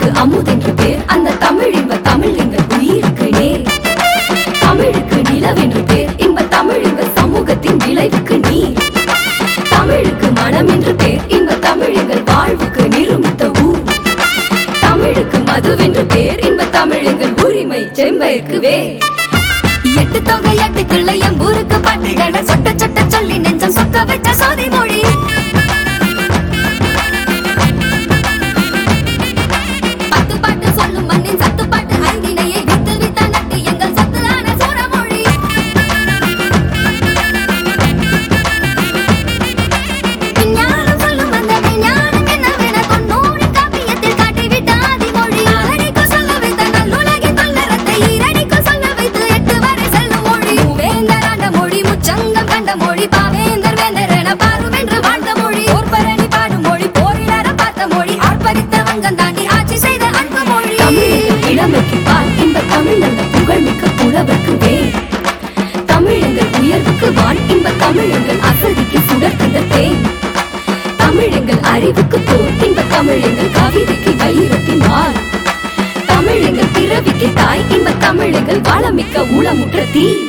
அமுதென்று பேர் அந்த தமிழ் இன்ப தமிழ் எங்கள் உயிருக்கு நேர் தமிழுக்கு நிலவென்று பேர் இன்ப தமிழ் எங்கள் சமூகத்தின் விளைவுக்கு நீர் தமிழுக்கு மனம் என்று பேர் இன்ப தமிழ் எங்கள் வாழ்வுக்கு நிருமித்த ஊர் தமிழுக்கு மதுவென்று பேர் இன்ப தமிழ் எங்கள் உரிமை செம்பயிற்கு வேர் எட்டு தொகை எட்டு கிள்ளை எம்பூருக்கு பாட்டுகளை சொட்ட சொட்ட சொல்லி நெஞ்சம் சொக்க வச்ச சோதி மொழி பத்து பாட்டு சொல்லும் மண்ணின் சத்து பாட்டு ஐந்தினையை வித்து வித்த நட்டு எங்கள் சத்துலான சோரமொழி விஞ்ஞானம் சொல்லும் அந்த விஞ்ஞானம் என்னவென தொண்ணூறு காப்பியத்தில் காட்டிவிட்ட ஆதிமொழி ஆறடிக்கு சொல்ல வைத்த நல்லுலகின் தொல்லறத்தை ஈரடிக்கு சொல்ல வைத்து எட்டு வரை செல்லும் மொழி வேந்தராண்ட மொழி முச்சங்கம் கண்ட மொழி பாவேந்தர் வேந்தர் என பாருவென்று வாழ்ந்த மொழி போர்பரணி பாடும் மொழி போரிலர பார்த்த மொழி ஆர்ப்பரித்த வங்கம் தாண்டி ஆட்சி செய்த அன்பு மொழி இளமைக்கு பால் இந்த தமிழ் நல்ல புகழ்மிக்க புலவர்க்கு வேர் தமிழங்கள் உயர்வுக்கு வான் இன்ப தமிழங்கள் அசதிக்கு சுடர்த்தந்த தேன் தமிழங்கள் அறிவுக்கு தோல் இன்ப தமிழங்கள் கவிதைக்கு வைரத்தின் வாள் தமிழங்கள் பிறவிக்கு தாய் இன்ப தமிழங்கள் வளமிக்க உளமுற்ற தீ